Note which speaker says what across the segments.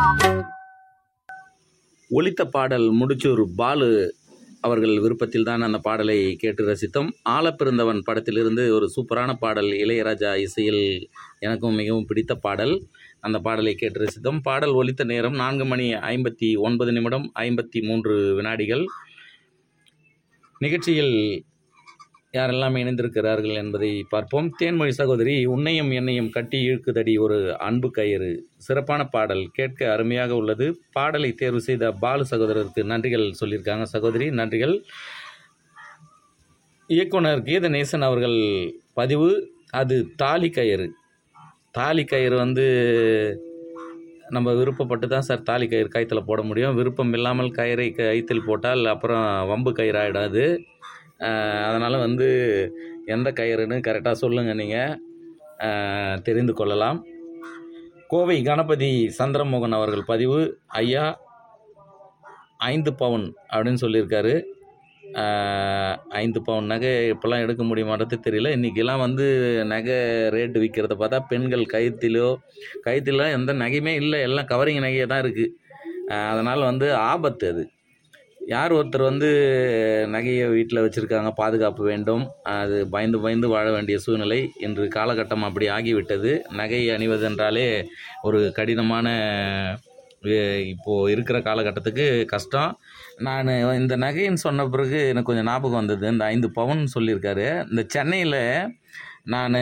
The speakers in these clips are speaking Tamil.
Speaker 1: ஒலித்த பாடல் முடிச்சூர் பாலு அவர்கள் விருப்பத்தில் தான் அந்த பாடலை கேட்டு ரசித்தோம் ஆழப்பிறந்தவன் படத்திலிருந்து ஒரு சூப்பரான பாடல் இளையராஜா இசையில் எனக்கும் மிகவும் பிடித்த பாடல் அந்த பாடலை கேட்டு ரசித்தோம் பாடல் ஒலித்த நேரம் நான்கு மணி ஐம்பத்தி ஒன்பது நிமிடம் ஐம்பத்தி மூன்று வினாடிகள் நிகழ்ச்சியில் யாரெல்லாம் இணைந்திருக்கிறார்கள் என்பதை பார்ப்போம் தேன்மொழி சகோதரி உன்னையும் என்னையும் கட்டி இழுக்குதடி ஒரு அன்பு கயிறு சிறப்பான பாடல் கேட்க அருமையாக உள்ளது பாடலை தேர்வு செய்த பாலு சகோதரருக்கு நன்றிகள் சொல்லியிருக்காங்க சகோதரி நன்றிகள் இயக்குனர் கீதநேசன் அவர்கள் பதிவு அது தாலி கயிறு தாலி கயிறு வந்து நம்ம விருப்பப்பட்டு தான் சார் தாலி கயிறு கயிற்றில் போட முடியும் விருப்பம் இல்லாமல் கயிறை கயிற்றில் போட்டால் அப்புறம் வம்பு கயிறாயிடாது அதனால் வந்து எந்த கயிறுன்னு கரெக்டாக சொல்லுங்கள் நீங்கள் தெரிந்து கொள்ளலாம் கோவை கணபதி சந்திரமோகன் அவர்கள் பதிவு ஐயா ஐந்து பவுன் அப்படின்னு சொல்லியிருக்காரு ஆஹ், ஐந்து பவுன் நகை இப்போல்லாம் எடுக்க முடியுமான்றது தெரியல இன்றைக்கெல்லாம் வந்து நகை ரேட்டு விற்கிறத பார்த்தா பெண்கள் கயிற்றிலோ கயிற்றுல எந்த நகையுமே இல்லை எல்லாம் கவரிங் நகையாக தான் இருக்குது அதனால் வந்து ஆபத்து அது யார் ஒருத்தர் வந்து நகையை வீட்டில் வச்சுருக்காங்க பாதுகாப்பு வேண்டும் அது பயந்து பயந்து வாழ வேண்டிய சூழ்நிலை இன்று காலகட்டம் அப்படி ஆகிவிட்டது நகை அணிவதென்றாலே ஒரு கடினமான வே- இப்போ இருக்கிற காலகட்டத்துக்கு கஷ்டம் நான் இந்த நகைன்னு சொன்ன பிறகு எனக்கு கொஞ்சம் ஞாபகம் வந்தது இந்த ஐந்து பவுன் சொல்லியிருக்காரு இந்த சென்னையில் நான்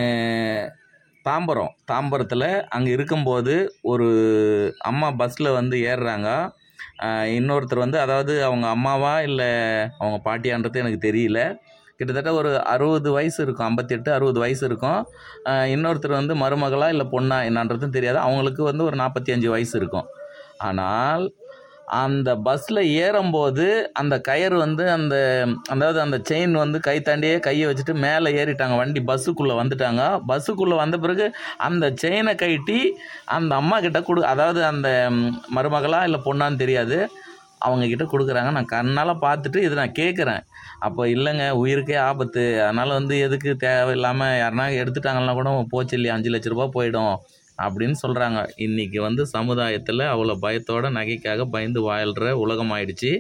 Speaker 1: தாம்பரம் தாம்பரத்தில் அங்கே இருக்கும்போது ஒரு அம்மா பஸ்ஸில் வந்து ஏறுறாங்க ஆஹ் இன்னொருத்தர் வந்து அதாவது அவங்க அம்மாவா இல்லை அவங்க பாட்டியான்றது எனக்கு தெரியல கிட்டத்தட்ட ஒரு அறுபது வயசு இருக்கும் ஐம்பத்தெட்டு அறுபது வயசு இருக்கும் ஆஹ் இன்னொருத்தர் வந்து மருமகளா இல்லை பொண்ணா என்னன்றதும் தெரியாது அவங்களுக்கு வந்து ஒரு நாற்பத்தி அஞ்சு வயசு இருக்கும் ஆனால் அந்த பஸ்ஸில் ஏறும்போது அந்த கயிறு வந்து அந்த அதாவது அந்த செயின் வந்து கை தாண்டியே கையை வச்சுட்டு மேலே ஏறிட்டாங்க வண்டி பஸ்ஸுக்குள்ளே வந்துட்டாங்க பஸ்ஸுக்குள்ளே வந்த பிறகு அந்த செயினை கழட்டி அந்த அம்மா கிட்ட கொடு அதாவது அந்த ம், மருமகளா இல்லை பொண்ணான்னு தெரியாது அவங்க கிட்ட கொடுக்குறாங்க நான் கண்ணால் பார்த்துட்டு இது நான் கேட்குறேன் அப்போ இல்லைங்க உயிருக்கே ஆபத்து அதனால் வந்து எதுக்கு தேவையில்லாமல் யாருனா எடுத்துட்டாங்கன்னா கூட போச்சு இல்லையா அஞ்சு லட்ச ரூபா போயிடும் அப்படின்னு சொல்கிறாங்க இன்றைக்கி வந்து சமுதாயத்தில் அவ்வளோ பயத்தோட நகைக்காக பயந்து வாழ்கிற உலகம் ஆயிடுச்சு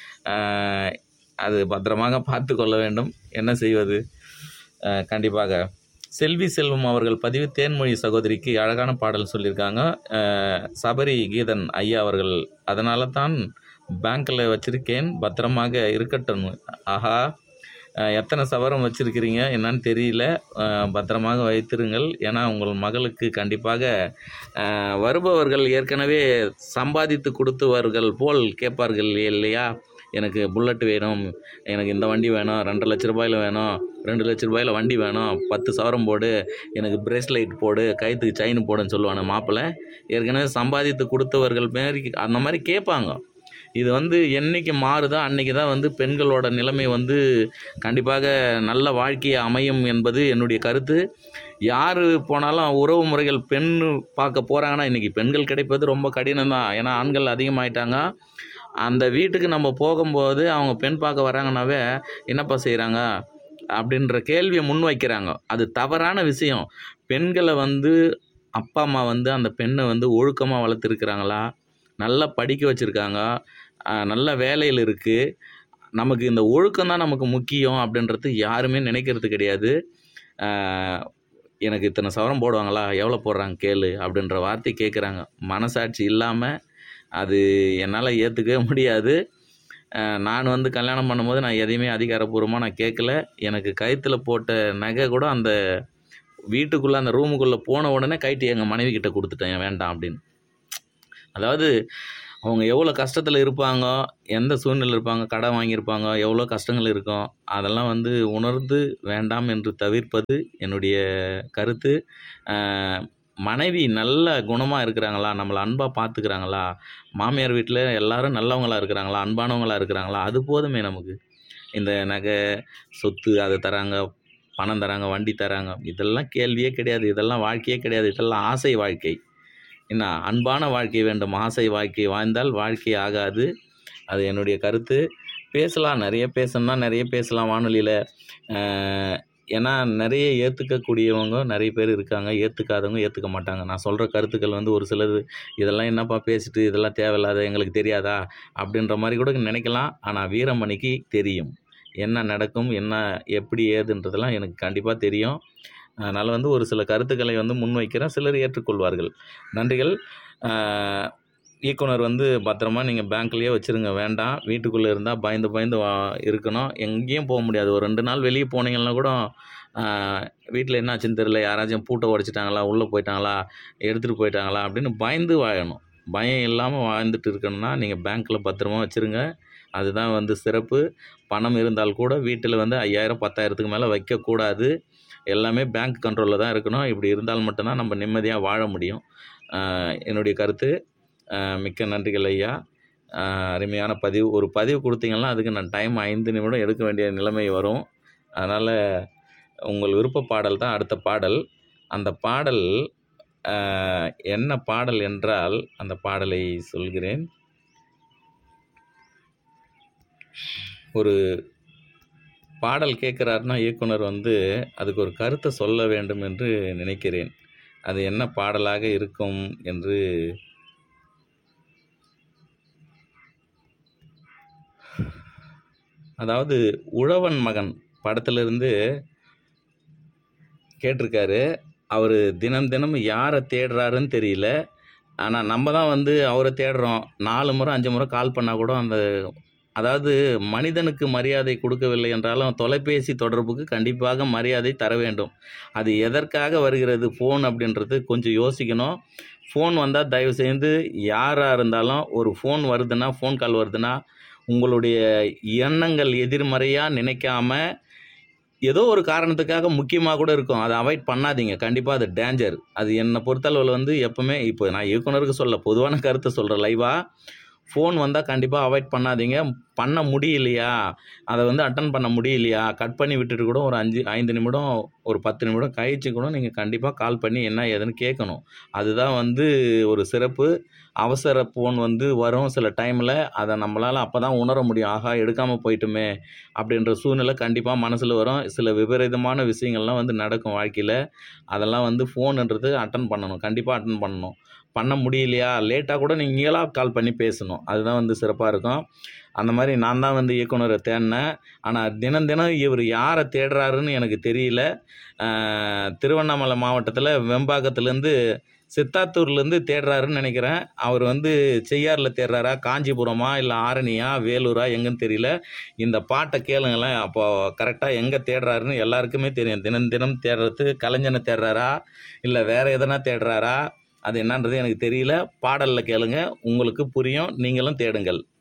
Speaker 1: ஆஹ், அது பத்திரமாக பார்த்து கொள்ள வேண்டும் என்ன செய்வது ஆஹ், கண்டிப்பாக செல்வி செல்வம் அவர்கள் பதிவு தேன்மொழி சகோதரிக்கு அழகான பாடல் சொல்லியிருக்காங்க ஆஹ், சபரி கீதன் ஐயா அவர்கள் அதனால தான் பேங்க்கில் வச்சுருக்கேன் பத்திரமாக இருக்கட்டும் ஆஹா அஹ், எத்தனை சவரம் வச்சுருக்கிறீங்க என்னன்னு தெரியல அஹ், பத்திரமாக வைத்திருங்கள் ஏன்னா உங்கள் மகளுக்கு கண்டிப்பாக அஹ், வருபவர்கள் ஏற்கனவே சம்பாதித்து கொடுத்தவர்கள் போல் கேட்பார்கள் இல்லையா எனக்கு புல்லட் வேணும் எனக்கு இந்த வண்டி வேணும் ரெண்டு லட்ச ரூபாயில் வேணும் ரெண்டு லட்ச ரூபாயில் வண்டி வேணும் பத்து சவரம் போடு எனக்கு பிரேஸ்லைட் போடு கைத்துக்கு செயின் போடுன்னு சொல்லுவானு மாப்பிள்ளை ஏற்கனவே சம்பாதித்து கொடுத்தவர்கள் மாரி அந்த மாதிரி கேட்பாங்க இது வந்து என்னைக்கு மாறுதோ அன்னைக்கு தான் வந்து பெண்களோட நிலைமை வந்து கண்டிப்பாக நல்ல வாழ்க்கையை அமையும் என்பது என்னுடைய கருத்து யார் போனாலும் உறவு முறைகள் பெண் பார்க்க போகிறாங்கன்னா இன்றைக்கி பெண்கள் கிடைப்பது ரொம்ப கடினம் தான் ஏன்னா ஆண்கள் அதிகமாயிட்டாங்க அந்த வீட்டுக்கு நம்ம போகும்போது அவங்க பெண் பார்க்க வராங்கனாவே என்னப்பா செய்கிறாங்க அப்படின்ற கேள்வியை முன் வைக்கிறாங்க அது தவறான விஷயம் பெண்களை வந்து அப்பா அம்மா வந்து அந்த பெண்ணை வந்து ஒழுக்கமாக வளர்த்துருக்குறாங்களா நல்லா படிக்க வச்சுருக்காங்க நல்ல வேலையில் இருக்குது நமக்கு இந்த ஒழுக்கம் தான் நமக்கு முக்கியம் அப்படின்றது யாருமே நினைக்கிறது கிடையாது ஆஹ் எனக்கு இத்தனை சவரம் போடுவாங்களா எவ்வளோ போடுறாங்க கேளு அப்படின்ற வார்த்தை கேட்குறாங்க மனசாட்சி இல்லாமல் அது என்னால் ஏற்றுக்கவே முடியாது ஆஹ் நான் வந்து கல்யாணம் பண்ணும்போது நான் எதையுமே அதிகாரப்பூர்வமாக நான் கேட்கல எனக்கு கழுத்தில் போட்ட நகை கூட அந்த வீட்டுக்குள்ளே அந்த ரூமுக்குள்ளே போன உடனே கைட்டு எங்கள் மனைவி கிட்ட கொடுத்துட்டேன் வேண்டாம் அப்படின்னு அதாவது அவங்க எவ்வளோ கஷ்டத்தில் இருப்பாங்க எந்த சூழ்நிலை இருப்பாங்க கடன் வாங்கியிருப்பாங்க எவ்வளோ கஷ்டங்கள் இருக்கும் அதெல்லாம் வந்து உணர்ந்து வேண்டாம் என்று தவிர்ப்பது என்னுடைய கருத்து ஆஹ் மனைவி நல்ல குணமாக இருக்கிறாங்களா நம்மளை அன்பாக பார்த்துக்கிறாங்களா மாமியார் வீட்டில் எல்லாரும் நல்லவங்களா இருக்கிறாங்களா அன்பானவங்களா இருக்கிறாங்களா அது போதுமே நமக்கு இந்த நகை சொத்து அதை தராங்க பணம் தராங்க வண்டி தராங்க இதெல்லாம் கேள்வியே கிடையாது இதெல்லாம் வாழ்க்கையே கிடையாது இதெல்லாம் ஆசை வாழ்க்கை என்ன அன்பான வாழ்க்கை வேண்டும் ஆசை வாழ்க்கை வாழ்ந்தால் வாழ்க்கை ஆகாது அது என்னுடைய கருத்து பேசலாம் நிறைய பேசணும்னா நிறைய பேசலாம் வானொலியில் ஏன்னா நிறைய ஏற்றுக்கக்கூடியவங்க நிறைய பேர் இருக்காங்க ஏற்றுக்காதவங்க ஏற்றுக்க மாட்டாங்க நான் சொல்கிற கருத்துக்கள் வந்து ஒரு சிலது இதெல்லாம் என்னப்பா பேசிட்டு இதெல்லாம் தேவையில்லாத எங்களுக்கு தெரியாதா அப்படின்ற மாதிரி கூட நினைக்கலாம் ஆனால் வீரமணிக்கு தெரியும் என்ன நடக்கும் என்ன எப்படி ஏதுன்றதெல்லாம் எனக்கு கண்டிப்பாக தெரியும் அதனால் வந்து ஒரு சில கருத்துக்களை வந்து முன்வைக்கிறேன் சிலர் ஏற்றுக்கொள்வார்கள் நன்றிகள் ஆஹ் இயக்குனர் வந்து பத்திரமா நீங்கள் பேங்க்லேயே வச்சுருங்க வேண்டாம் வீட்டுக்குள்ளே இருந்தால் பயந்து பயந்து வா இருக்கணும் எங்கேயும் போக முடியாது ஒரு ரெண்டு நாள் வெளியே போனீங்கன்னா கூட வீட்டில் என்னாச்சுன்னு தெரியல யாராச்சும் பூட்டை உடச்சிட்டாங்களா உள்ளே போயிட்டாங்களா எடுத்துகிட்டு போயிட்டாங்களா அப்படின்னு பயந்து வாழணும் பயம் இல்லாமல் வாழ்ந்துட்டு இருக்கணும்னா நீங்கள் பேங்க்கில் பத்திரமா வச்சுருங்க அதுதான் வந்து சிறப்பு பணம் இருந்தால் கூட வீட்டில் வந்து ஐயாயிரம் பத்தாயிரத்துக்கு மேலே வைக்கக்கூடாது எல்லாமே பேங்க் கண்ட்ரோலில் தான் இருக்கணும் இப்படி இருந்தால் மட்டும்தான் நம்ம நிம்மதியாக வாழ முடியும் ஆஹ் என்னுடைய கருத்து ஆஹ் மிக்க நன்றிகள் ஐயா ஆஹ் அருமையான பதிவு ஒரு பதிவு கொடுத்தீங்கன்னா அதுக்கு நான் டைம் ஐந்து நிமிடம் எடுக்க வேண்டிய நிலைமை வரும் அதனால் உங்கள் விருப்ப பாடல் தான் அடுத்த பாடல் அந்த பாடல் ஆஹ் என்ன பாடல் என்றால் அந்த பாடலை சொல்கிறேன் ஒரு பாடல் கேட்குறாருன்னா இயக்குனர் வந்து அதுக்கு ஒரு கருத்தை சொல்ல வேண்டும் என்று நினைக்கிறேன் அது என்ன பாடலாக இருக்கும் என்று அதாவது உழவன் மகன் படத்திலிருந்து கேட்டிருக்காரு அவர் தினம் தினம் யாரை தேடுறாருன்னு தெரியல ஆனால் நம்ம தான் வந்து அவரை தேடுறோம் நாலு முறை அஞ்சு முறை கால் பண்ணால் கூட அந்த அதாவது மனிதனுக்கு மரியாதை கொடுக்கவில்லை என்றாலும் தொலைபேசி தொடர்புக்கு கண்டிப்பாக மரியாதை தர வேண்டும் அது எதற்காக வருகிறது ஃபோன் அப்படின்றது கொஞ்சம் யோசிக்கணும் ஃபோன் வந்தால் தயவு செய்து யாராக இருந்தாலும் ஒரு ஃபோன் வருதுன்னா ஃபோன் கால் வருதுன்னா உங்களுடைய எண்ணங்கள் எதிர்மறையாக நினைக்காம ஏதோ ஒரு காரணத்துக்காக முக்கியமாக கூட இருக்கும் அதை அவாய்ட் பண்ணாதீங்க கண்டிப்பாக அது டேஞ்சர் அது என்னை பொறுத்தளவில் வந்து எப்போவுமே இப்போ நான் இயக்குனருக்கு சொல்ல பொதுவான கருத்தை சொல்கிறேன் லைவாக ஃபோன் வந்தால் கண்டிப்பாக அவாய்ட் பண்ணாதீங்க பண்ண முடியலையா அதை வந்து அட்டன் பண்ண முடியலையா கட் பண்ணி விட்டுட்டு கூட ஒரு அஞ்சு ஐந்து நிமிடம் ஒரு பத்து நிமிடம் கழிச்சு கூட நீங்கள் கண்டிப்பாக கால் பண்ணி என்ன ஏதுன்னு கேட்கணும் அதுதான் வந்து ஒரு சிறப்பு அவசர ஃபோன் வந்து வரும் சில டைமில் அதை நம்மளால் அப்போ தான் உணர முடியும் ஆஹா எடுக்காமல் போயிட்டுமே அப்படின்ற சூழ்நிலை கண்டிப்பாக மனசில் வரும் சில விபரீதமான விஷயங்கள்லாம் வந்து நடக்கும் வாழ்க்கையில் அதெல்லாம் வந்து ஃபோனுன்றது அட்டன் பண்ணணும் கண்டிப்பாக அட்டன் பண்ணணும் பண்ண முடியலையா லேட்டாக கூட நீங்களாக கால் பண்ணி பேசணும் அதுதான் வந்து சிறப்பாக இருக்கும் அந்த மாதிரி நான் தான் வந்து இயக்குனரை தேடினேன் ஆனால் தினம் தினம் இவர் யாரை தேடுறாருன்னு எனக்கு தெரியல ஆஹ் திருவண்ணாமலை மாவட்டத்தில் வெம்பாக்கத்துலேருந்து சித்தாத்தூர்லேருந்து தேடுறாருன்னு நினைக்கிறேன் அவர் வந்து செய்யாறில் தேடுறாரா காஞ்சிபுரமா இல்லை ஆரணியா வேலூரா எங்கன்னு தெரியல இந்த பாட்டை கேளுங்களேன் அப்போ கரெக்டாக எங்கே தேடுறாருன்னு எல்லாருக்குமே தெரியும் தினம் தினம் தேடுறது கலைஞனை தேடுறாரா இல்லை வேறு எதனா தேடுறாரா அது என்னன்றது எனக்கு தெரியல பாடலில் கேளுங்க உங்களுக்கு புரியும் நீங்களும் தேடுங்கள்